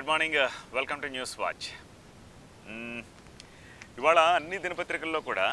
Good morning welcome to news watch hmm. ఇవాళ అన్ని దినపత్రికల్లో కూడా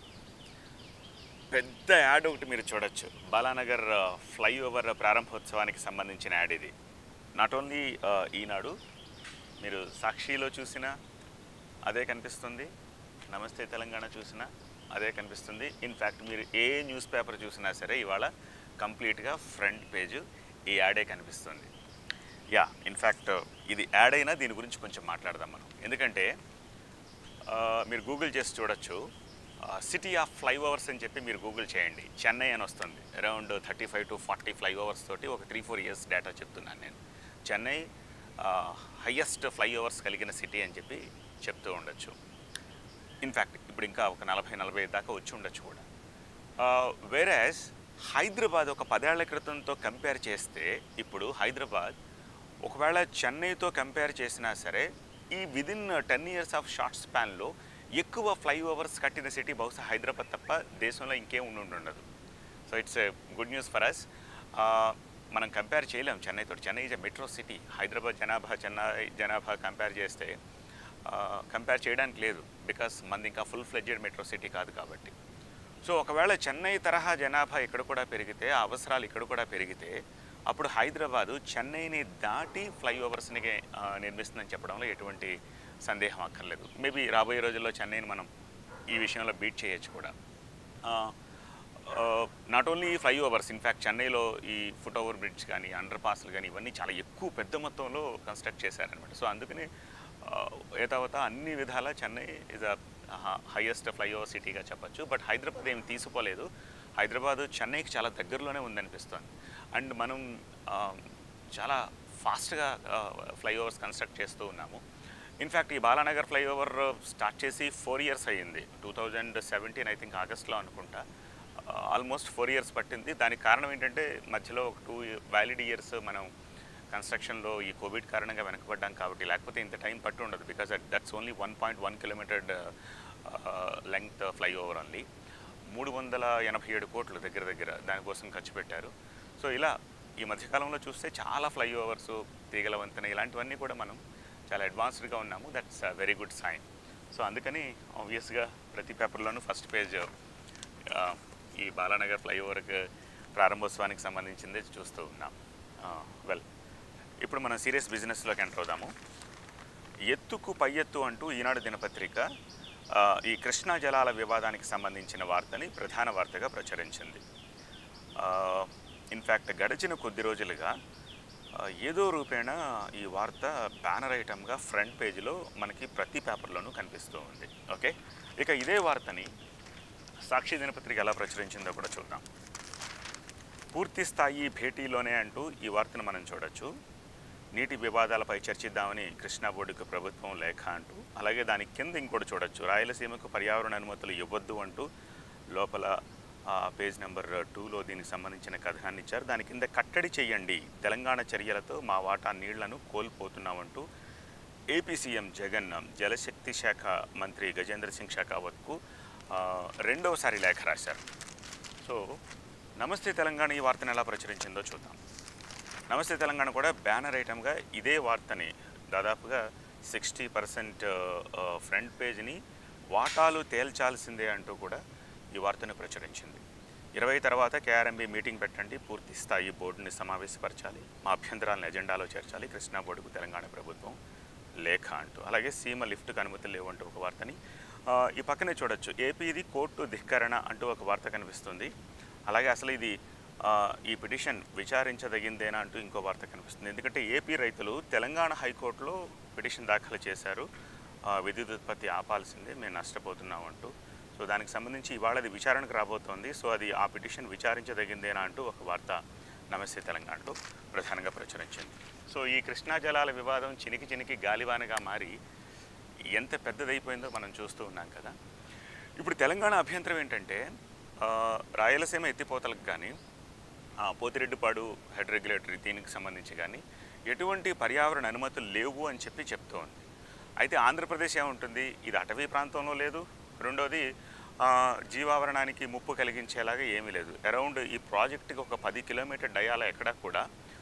పెద్ద యాడ్ ఒకటి మీరు చూడొచ్చు బాలానగర్ ఫ్లైఓవర్ ప్రారంభోత్సవానికి సంబంధించిన యాడ్ ఇది నాట్ ఓన్లీ ఈనాడు మీరు సాక్షిలో చూసినా అదే కనిపిస్తుంది నమస్తే తెలంగాణ చూసినా అదే కనిపిస్తుంది ఇన్ఫ్యాక్ట్ మీరు ఏ న్యూస్ పేపర్ చూసినా సరే ఇవాళ కంప్లీట్గా ఫ్రంట్ పేజ్ ఈ యాడే కనిపిస్తుంది యా ఇన్ఫ్యాక్ట్ ఇది యాడ్ అయినా దీని గురించి కొంచెం మాట్లాడదాం మనం ఎందుకంటే ఆ, మీరు గూగుల్ చేసి చూడొచ్చు సిటీ ఆఫ్ ఫ్లైఓవర్స్ అని చెప్పి మీరు గూగుల్ చేయండి చెన్నై అని వస్తుంది around thirty five to forty flyovers తోటి ఒక త్రీ ఫోర్ ఇయర్స్ డేటా చెప్తున్నాను నేను చెన్నై హయ్యెస్ట్ ఫ్లైఓవర్స్ కలిగిన సిటీ అని చెప్పి చెప్తూ ఉండొచ్చు ఇన్ఫ్యాక్ట్ ఇప్పుడు ఇంకా ఒక నలభై నలభై దాకా వచ్చి ఉండొచ్చు కూడా వేరేస్ హైదరాబాద్ ఒక పదేళ్ల క్రితంతో కంపేర్ చేస్తే ఇప్పుడు హైదరాబాద్ ఒకవేళ చెన్నైతో కంపేర్ చేసినా సరే ఈ within ten years of short స్పాన్లో ఎక్కువ ఫ్లైఓవర్స్ కట్టిన సిటీ బహుశా హైదరాబాద్ తప్ప దేశంలో ఇంకేం ఉండి ఉండదు so it's good news for us మనం కంపేర్ చేయలేం చెన్నైతో Chennai is a metro city Hyderabad జనాభా చెన్నై జనాభా కంపేర్ చేస్తే కంపేర్ చేయడానికి లేదు బికాస్ మంది ఇంకా ఫుల్ ఫ్లెడ్జెడ్ మెట్రో సిటీ కాదు కాబట్టి సో ఒకవేళ చెన్నై తరహా జనాభా ఇక్కడ కూడా పెరిగితే ఆ అవసరాలు ఇక్కడ కూడా పెరిగితే అప్పుడు హైదరాబాదు చెన్నైని దాటి ఫ్లైఓవర్స్ని ఆ, నిర్మిస్తుందని చెప్పడంలో ఎటువంటి సందేహం అక్కర్లేదు మేబీ రాబోయే రోజుల్లో చెన్నైని మనం ఈ విషయంలో బీట్ చేయొచ్చు కూడా నాట్ ఓన్లీ ఫ్లైఓవర్స్ ఇన్ఫ్యాక్ట్ చెన్నైలో ఈ ఫుట్ ఓవర్ బ్రిడ్జ్ కానీ అండర్ పాస్లు కానీ ఇవన్నీ చాలా ఎక్కువ పెద్ద మొత్తంలో కన్స్ట్రక్ట్ చేశారనమాట సో అందుకని ఏతావత అన్ని విధాల Chennai is a highest flyover సిటీగా చెప్పొచ్చు బట్ హైదరాబాద్ ఏం తీసుకోలేదు హైదరాబాద్ చెన్నైకి చాలా దగ్గరలోనే ఉందనిపిస్తుంది అండ్ మనం ఆ, చాలా ఫాస్ట్గా ఫ్లైఓవర్స్ కన్స్ట్రక్ట్ చేస్తూ ఉన్నాము ఇన్ఫ్యాక్ట్ ఈ బాలానగర్ ఫ్లైఓవర్ స్టార్ట్ చేసి ఫోర్ ఇయర్స్ అయ్యింది two thousand seventeen I think ఆగస్ట్లో అనుకుంటా ఆల్మోస్ట్ ఫోర్ ఇయర్స్ పట్టింది దానికి కారణం ఏంటంటే మధ్యలో ఒక టూ వ్యాలిడ్ ఇయర్స్ మనం కన్స్ట్రక్షన్లో ఈ కోవిడ్ కారణంగా వెనకబడ్డాం కాబట్టి లేకపోతే ఇంత టైం పట్టు ఉండదు because that's only one point one kilometre length flyover only మూడు వందల ఎనభై ఏడు కోట్లు దగ్గర దగ్గర దానికోసం ఖర్చు పెట్టారు సో ఇలా ఈ మధ్యకాలంలో చూస్తే చాలా ఫ్లైఓవర్స్ తీగల వంతెన ఇలాంటివన్నీ కూడా మనం చాలా అడ్వాన్స్డ్గా ఉన్నాము that's very good sign so అందుకని ఆబ్వియస్గా ప్రతి పేపర్లోనూ ఫస్ట్ పేజ్ ఈ బాలానగర్ ఫ్లైఓవర్కి ప్రారంభోత్సవానికి సంబంధించింది చూస్తూ ఉన్నాం వెల్ ఇప్పుడు మనం సీరియస్ బిజినెస్లోకి ఎంటర్ అవుదాము ఎత్తుకు పై ఎత్తు అంటూ ఈనాడు దినపత్రిక ఆ, ఈ కృష్ణా జలాల వివాదానికి సంబంధించిన వార్తని ప్రధాన వార్తగా ప్రచురించింది ఇన్ఫ్యాక్ట్ గడిచిన కొద్ది రోజులుగా ఆ, ఏదో రూపేణ ఈ వార్త బ్యానర్ ఐటమ్గా ఫ్రంట్ పేజీలో మనకి ప్రతి పేపర్లోనూ కనిపిస్తూ ఉంది ఓకే ఇక ఇదే వార్తని సాక్షి దినపత్రిక ఎలా ప్రచురించిందో కూడా చూద్దాం పూర్తి స్థాయి భేటీలోనే అంటూ ఈ వార్తను మనం చూడొచ్చు నీటి వివాదాలపై చర్చిద్దామని కృష్ణా బోర్డుకు ప్రభుత్వం లేఖ అంటూ అలాగే దాని కింద ఇంకోటి చూడొచ్చు రాయలసీమకు పర్యావరణ అనుమతులు ఇవ్వద్దు అంటూ లోపల ఆ, పేజ్ నెంబర్ టూలో దీనికి సంబంధించిన కథనాన్ని ఇచ్చారు దాని కింద కట్టడి చేయండి తెలంగాణ చర్యలతో మా వాటా నీళ్లను కోల్పోతున్నామంటూ ఏపీ సీఎం జగన్ జలశక్తి శాఖ మంత్రి గజేంద్ర సింగ్ షెకావత్కు ఆ, రెండవసారి లేఖ రాశారు సో నమస్తే తెలంగాణ ఈ వార్తను ఎలా ప్రచురించిందో చూద్దాం నమస్తే తెలంగాణ కూడా బ్యానర్ ఐటమ్గా ఇదే వార్తని దాదాపుగా సిక్స్టీ పర్సెంట్ ఫ్రంట్ పేజ్ని వాటాలు తేల్చాల్సిందే అంటూ కూడా ఈ వార్తను ప్రచురించింది ఇరవై తర్వాత కేఆర్ఎంబీ మీటింగ్ పెట్టండి పూర్తి స్థాయి బోర్డుని సమావేశపరచాలి మా అభ్యంతరాలను ఎజెండాలో చేర్చాలి కృష్ణా బోర్డుకు తెలంగాణ ప్రభుత్వం లేఖ అంటూ అలాగే సీమ లిఫ్ట్కు అనుమతులు లేవంటూ ఒక వార్తని ఆ, ఈ పక్కనే చూడొచ్చు ఏపీది కోర్టు ధిక్కరణ అంటూ ఒక వార్త కనిపిస్తుంది అలాగే అసలు ఇది ఆ, ఈ పిటిషన్ విచారించదగిందేనా అంటూ ఇంకో వార్త కనిపిస్తుంది ఎందుకంటే ఏపీ రైతులు తెలంగాణ హైకోర్టులో పిటిషన్ దాఖలు చేశారు ఆ, విద్యుత్ ఉత్పత్తి ఆపాల్సిందే మేము నష్టపోతున్నాం అంటూ సో దానికి సంబంధించి ఇవాళ అది విచారణకు రాబోతోంది సో అది ఆ పిటిషన్ విచారించదగిందేనా అంటూ ఒక వార్త నమస్తే తెలంగాణలో ప్రధానంగా ప్రచురించింది సో ఈ కృష్ణా జలాల వివాదం చినికి చినికి గాలివానగా మారి ఎంత పెద్దదైపోయిందో మనం చూస్తూ ఉన్నాం కదా ఇప్పుడు తెలంగాణ అభ్యంతరం ఏంటంటే ఆ, రాయలసీమ ఎత్తిపోతలకు కానీ ఆ, పోతిరెడ్డిపాడు హెడ్ రెగ్యులేటరీ దీనికి సంబంధించి కానీ ఎటువంటి పర్యావరణ అనుమతులు లేవు అని చెప్పి చెప్తూ ఉంది అయితే ఆంధ్రప్రదేశ్ ఏముంటుంది ఇది అటవీ ప్రాంతంలో లేదు రెండోది ఆ, జీవావరణానికి ముప్పు కలిగించేలాగా ఏమీ లేదు అరౌండ్ ఈ ప్రాజెక్టుకి ఒక పది కిలోమీటర్ డయాల ఎక్కడా కూడా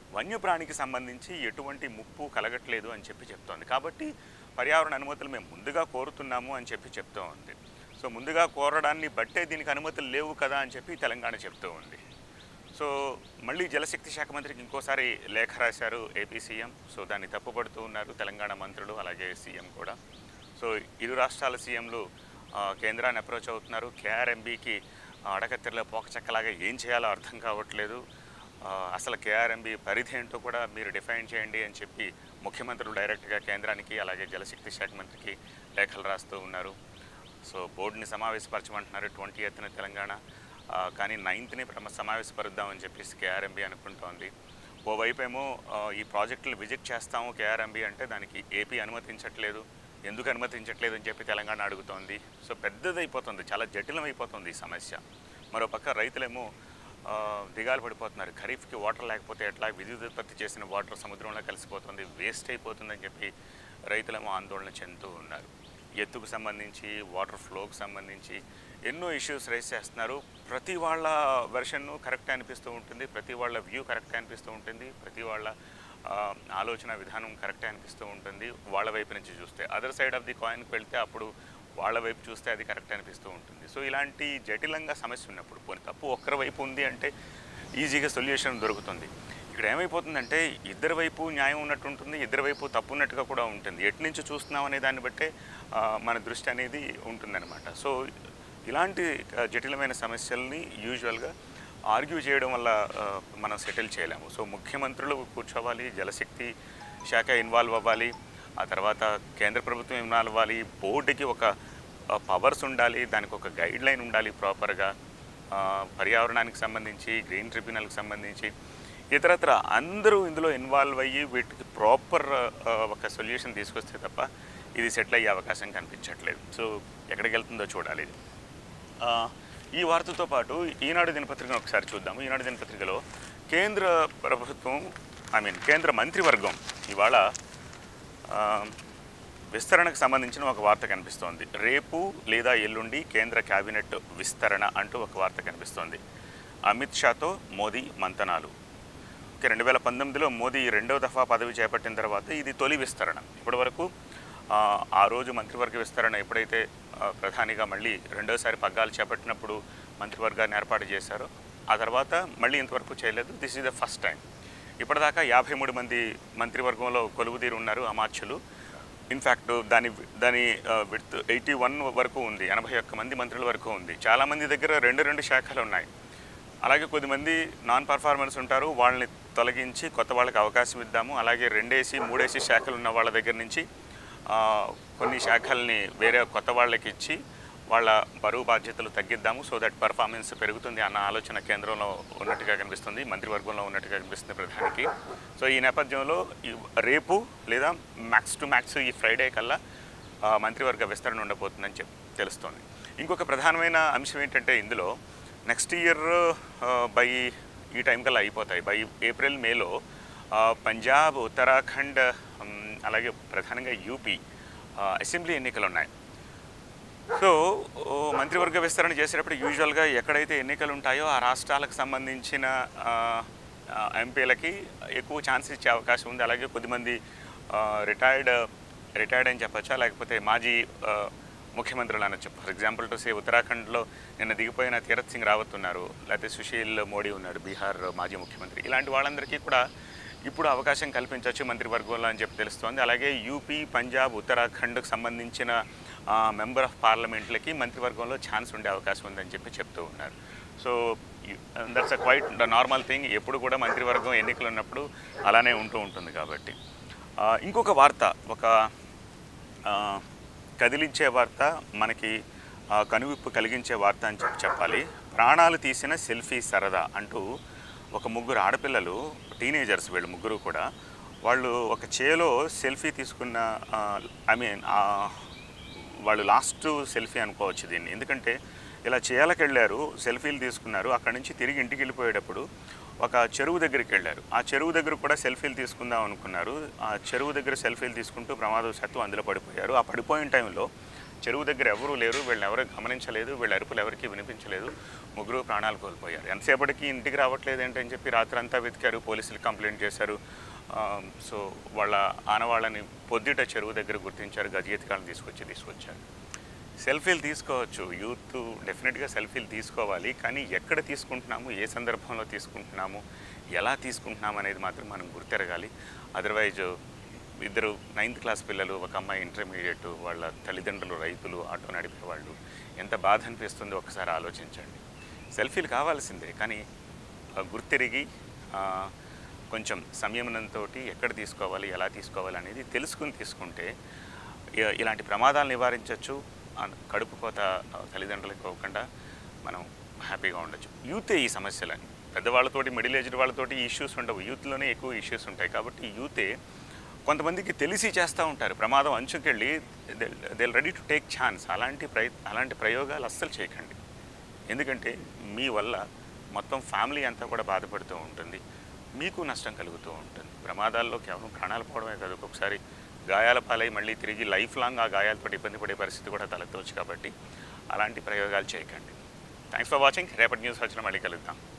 వన్యప్రాణికి సంబంధించి ఎటువంటి ముప్పు కలగట్లేదు అని చెప్పి చెప్తోంది కాబట్టి పర్యావరణ అనుమతులు మేము ముందుగా కోరుతున్నాము అని చెప్పి చెప్తూ ఉంది సో ముందుగా కోరడాన్ని బట్టే దీనికి అనుమతులు లేవు కదా అని చెప్పి తెలంగాణ చెప్తూ ఉంది సో మళ్ళీ జలశక్తి శాఖ మంత్రికి ఇంకోసారి లేఖ రాశారు ఏపీ సీఎం సో దాన్ని తప్పుపడుతూ ఉన్నారు తెలంగాణ మంత్రులు అలాగే సీఎం కూడా సో ఇరు రాష్ట్రాల సీఎంలు ఆ, కేంద్రాన్ని అప్రోచ్ అవుతున్నారు కేఆర్ఎంబీకి అడకత్తెరలో పోకచక్కలాగా ఏం చేయాలో అర్థం కావట్లేదు ఆ, అసలు కేఆర్ఎంబీ పరిధి ఏంటో కూడా మీరు డిఫైన్ చేయండి అని చెప్పి ముఖ్యమంత్రులు డైరెక్ట్గా కేంద్రానికి అలాగే జలశక్తి శాఖ మంత్రికి లేఖలు రాస్తూ ఉన్నారు సో బోర్డుని సమావేశపరచమంటున్నారు ట్వంటీ ఎత్తున తెలంగాణ ఆ, కానీ నైన్త్ని ప్రమ సమావేశపరుద్దామని చెప్పేసి కేఆర్ఎంబీ అనుకుంటోంది ఓవైపు ఏమో ఆ, ఈ ప్రాజెక్టులు విజిట్ చేస్తాము కేఆర్ఎంబీ అంటే దానికి ఏపీ అనుమతించట్లేదు ఎందుకు అనుమతించట్లేదు అని చెప్పి తెలంగాణ అడుగుతోంది సో పెద్దదైపోతుంది చాలా జటిలం అయిపోతుంది ఈ సమస్య మరోపక్క రైతులేమో ఆ, దిగాలు పడిపోతున్నారు ఖరీఫ్కి వాటర్ లేకపోతే ఎట్లా విద్యుత్ ఉత్పత్తి చేసిన వాటర్ సముద్రంలో కలిసిపోతుంది వేస్ట్ అయిపోతుందని చెప్పి రైతులేమో ఆందోళన చెందుతూ ఉన్నారు ఎత్తుకు సంబంధించి వాటర్ ఫ్లోకి సంబంధించి ఎన్నో ఇష్యూస్ రైజ్ చేస్తున్నారు ప్రతి వాళ్ళ వెర్షన్ కరెక్ట్ అనిపిస్తూ ఉంటుంది ప్రతి వాళ్ళ వ్యూ కరెక్ట్ అనిపిస్తూ ఉంటుంది ప్రతి వాళ్ళ ఆ, ఆలోచన విధానం కరెక్ట్ అనిపిస్తూ ఉంటుంది వాళ్ళ వైపు నుంచి చూస్తే అదర్ సైడ్ ఆఫ్ ది కాయిన్కి వెళ్తే అప్పుడు వాళ్ళ వైపు చూస్తే అది కరెక్ట్ అనిపిస్తూ ఉంటుంది సో ఇలాంటి జటిలంగా సమస్య ఉన్నప్పుడు పోనీ తప్పు ఒక్కరి వైపు ఉంది అంటే ఈజీగా సొల్యూషన్ దొరుకుతుంది ఇక్కడ ఏమైపోతుందంటే ఇద్దరి వైపు న్యాయం ఉన్నట్టు ఉంటుంది ఇద్దరి వైపు తప్పు ఉన్నట్టుగా కూడా ఉంటుంది ఎటు నుంచి చూస్తున్నాం అనే దాన్ని బట్టే ఆ, మన దృష్టి అనేది ఉంటుందన్నమాట సో ఇలాంటి ఆ, జటిలమైన సమస్యల్ని యూజువల్గా ఆర్గ్యూ చేయడం వల్ల ఆ, మనం సెటిల్ చేయలేము సో ముఖ్యమంత్రులు కూర్చోవాలి జలశక్తి శాఖ ఇన్వాల్వ్ అవ్వాలి ఆ తర్వాత కేంద్ర ప్రభుత్వం ఇన్వాల్వ్ అవ్వాలి బోర్డుకి ఒక పవర్స్ ఉండాలి దానికి ఒక గైడ్ లైన్ ఉండాలి ప్రాపర్గా ఆ, పర్యావరణానికి సంబంధించి గ్రీన్ ట్రిబ్యునల్కి సంబంధించి ఇతరత్ర అందరూ ఇందులో ఇన్వాల్వ్ అయ్యి వీటికి ప్రాపర్ ఒక సొల్యూషన్ తీసుకొస్తే తప్ప ఇది సెటిల్ అయ్యే అవకాశం కనిపించట్లేదు సో ఎక్కడికి వెళ్తుందో చూడాలి ఇది ఆ, ఈ వార్తతో పాటు ఈనాడు దినపత్రికను ఒకసారి చూద్దాము ఈనాడు దినపత్రికలో కేంద్ర ప్రభుత్వం ఐ మీన్ కేంద్ర మంత్రివర్గం ఇవాళ ఆ, విస్తరణకు సంబంధించిన ఒక వార్త కనిపిస్తోంది రేపు లేదా ఎల్లుండి కేంద్ర కేబినెట్ విస్తరణ అంటూ ఒక వార్త కనిపిస్తోంది అమిత్ షాతో మోదీ మంతనాలు ఓకే రెండు వేల పంతొమ్మిదిలో మోదీ రెండో దఫా పదవి చేపట్టిన తర్వాత ఇది తొలి విస్తరణ ఇప్పటి వరకు ఆ, ఆ రోజు మంత్రివర్గ విస్తరణ ఎప్పుడైతే ఆ, ప్రధానిగా మళ్ళీ రెండోసారి పగ్గాలు చేపట్టినప్పుడు మంత్రివర్గాన్ని ఏర్పాటు చేశారో ఆ తర్వాత మళ్ళీ ఇంతవరకు చేయలేదు this is the first time ఇప్పటిదాకా యాభై మూడు మంది మంత్రివర్గంలో కొలువుదీరు ఉన్నారు అమాత్యులు ఇన్ఫ్యాక్ట్ దాని దాని విత్ ఎయిటీ వన్ వరకు ఉంది ఎనభై ఒక్క మంది మంత్రుల వరకు ఉంది చాలామంది దగ్గర రెండు రెండు శాఖలు ఉన్నాయి అలాగే కొద్దిమంది నాన్ పర్ఫార్మెన్స్ ఉంటారు వాళ్ళని తొలగించి కొత్త వాళ్ళకి అవకాశం ఇద్దాము అలాగే రెండేసి మూడేసి శాఖలు ఉన్న వాళ్ళ దగ్గర నుంచి ఆ, కొన్ని శాఖల్ని వేరే కొత్త వాళ్ళకి ఇచ్చి వాళ్ళ బరువు బాధ్యతలు తగ్గిద్దాము సో దట్ పర్ఫార్మెన్స్ పెరుగుతుంది అన్న ఆలోచన కేంద్రంలో ఉన్నట్టుగా కనిపిస్తుంది మంత్రివర్గంలో ఉన్నట్టుగా కనిపిస్తుంది ప్రధానికి సో ఈ నేపథ్యంలో ఈ రేపు లేదా మ్యాక్స్ టు మ్యాక్స్ ఈ ఫ్రైడే కల్లా ఆ, మంత్రివర్గ విస్తరణ ఉండబోతుందని చెప్పి తెలుస్తోంది ఇంకొక ప్రధానమైన అంశం ఏంటంటే ఇందులో నెక్స్ట్ ఇయర్ బై ఈ టైం కల్లా అయిపోతాయి బై ఏప్రిల్ మేలో ఆ, పంజాబ్ ఉత్తరాఖండ్ ఉమ్, అలాగే ప్రధానంగా యూపీ ఆ, అసెంబ్లీ ఎన్నికలు ఉన్నాయి సో ఓ, మంత్రివర్గ విస్తరణ చేసేటప్పుడు యూజువల్గా ఎక్కడైతే ఎన్నికలు ఉంటాయో ఆ రాష్ట్రాలకు సంబంధించిన ఆ, ఆ, ఎంపీలకి ఎక్కువ ఛాన్స్ ఇచ్చే అవకాశం ఉంది అలాగే కొద్దిమంది రిటైర్డ్ రిటైర్డ్ అని చెప్పచ్చా లేకపోతే మాజీ ఆ, ముఖ్యమంత్రులు అనొచ్చు ఫర్ ఎగ్జాంపుల్ టు సే ఉత్తరాఖండ్లో నిన్న దిగిపోయిన తీరత్ సింగ్ రావత్ ఉన్నారు లేకపోతే సుశీల్ మోడీ ఉన్నాడు బీహార్ మాజీ ముఖ్యమంత్రి ఇలాంటి వాళ్ళందరికీ కూడా ఇప్పుడు అవకాశం కల్పించవచ్చు మంత్రివర్గంలో అని చెప్పి తెలుస్తోంది అలాగే యూపీ పంజాబ్ ఉత్తరాఖండ్కు సంబంధించిన మెంబర్ ఆఫ్ పార్లమెంట్లకి మంత్రివర్గంలో ఛాన్స్ ఉండే అవకాశం ఉందని చెప్పి చెప్తూ ఉన్నారు so that's a quite the normal thing ఎప్పుడు కూడా మంత్రివర్గం ఎన్నికలు ఉన్నప్పుడు అలానే ఉంటూ ఉంటుంది కాబట్టి ఆ, ఇంకొక వార్త ఒక ఆ, కదిలించే వార్త మనకి ఆ, కనువిప్పు కలిగించే వార్త అని చెప్పి చెప్పాలి ప్రాణాలు తీసిన సెల్ఫీ సరదా అంటూ ఒక ముగ్గురు ఆడపిల్లలు టీనేజర్స్ వీళ్ళు ముగ్గురు కూడా వాళ్ళు ఒక చేలో సెల్ఫీ తీసుకున్న ఐ మీన్ వాళ్ళు లాస్ట్ సెల్ఫీ అనుకోవచ్చు దీన్ని ఎందుకంటే ఇలా చేయాలకు వెళ్ళారు సెల్ఫీలు తీసుకున్నారు అక్కడ నుంచి తిరిగి ఇంటికి వెళ్ళిపోయేటప్పుడు ఒక చెరువు దగ్గరికి వెళ్ళారు ఆ చెరువు దగ్గర కూడా సెల్ఫీలు తీసుకుందాం అనుకున్నారు ఆ చెరువు దగ్గర సెల్ఫీలు తీసుకుంటూ ప్రమాదవశాత్తు అందులో పడిపోయారు ఆ పడిపోయిన టైంలో చెరువు దగ్గర ఎవరూ లేరు వీళ్ళని ఎవరు గమనించలేదు వీళ్ళ అరుపులు ఎవరికి వినిపించలేదు ముగ్గురు ప్రాణాలు కోల్పోయారు ఎంతసేపటికి ఇంటికి రావట్లేదు ఏంటని చెప్పి రాత్రి అంతా వెతికారు పోలీసులు కంప్లైంట్ చేశారు ఆ, సో వాళ్ళ ఆనవాళ్ళని పొద్దుట చెరువు దగ్గర గుర్తించారు గజగీతకాలను తీసుకొచ్చి తీసుకొచ్చారు సెల్ఫీలు తీసుకోవచ్చు యూత్ డెఫినెట్గా సెల్ఫీలు తీసుకోవాలి కానీ ఎక్కడ తీసుకుంటున్నాము ఏ సందర్భంలో తీసుకుంటున్నాము ఎలా తీసుకుంటున్నాము అనేది మాత్రం మనం గుర్తెరగాలి అదర్వైజ్ ఇద్దరు నైన్త్ క్లాస్ పిల్లలు ఒక అమ్మాయి ఇంటర్మీడియట్ వాళ్ళ తల్లిదండ్రులు రైతులు ఆటో నడిపేవాళ్ళు ఎంత బాధ అనిపిస్తుందో ఒకసారి ఆలోచించండి సెల్ఫీలు కావాల్సిందే కానీ ఆ, గుర్తెరిగి ఆ, కొంచెం సంయమనంతో ఎక్కడ తీసుకోవాలి ఎలా తీసుకోవాలి అనేది తెలుసుకుని తీసుకుంటే ఇ- ఇలాంటి ప్రమాదాలు నివారించవచ్చు కడుపు కోత ఆ, తల్లిదండ్రులకు అవ్వకుండా మనం హ్యాపీగా ఉండొచ్చు యూతే ఈ సమస్యలని పెద్దవాళ్ళతోటి మిడిల్ ఏజ్డ్ వాళ్ళతోటి ఇష్యూస్ ఉండవు యూత్లోనే ఎక్కువ ఇష్యూస్ ఉంటాయి కాబట్టి యూతే కొంతమందికి తెలిసి చేస్తూ ఉంటారు ప్రమాదం అంచుకెళ్ళి they ready to take chance అలాంటి ప్రయ అలాంటి ప్రయోగాలు అస్సలు చేయకండి ఎందుకంటే మీ వల్ల మొత్తం ఫ్యామిలీ అంతా కూడా బాధపడుతూ ఉంటుంది మీకు నష్టం కలుగుతూ ఉంటుంది ప్రమాదాల్లో కేవలం ప్రాణాలు పోవడమే కాదు ఒక్కొక్కసారి గాయాల పాలై మళ్ళీ తిరిగి లైఫ్ లాంగ్ ఆ గాయాలతో ఇబ్బంది పడే పరిస్థితి కూడా తలెత్తవచ్చు కాబట్టి అలాంటి ప్రయోగాలు చేయకండి థ్యాంక్స్ ఫర్ వాచింగ్ రేపటి న్యూస్ వచ్చిన మళ్ళీ కలుద్దాం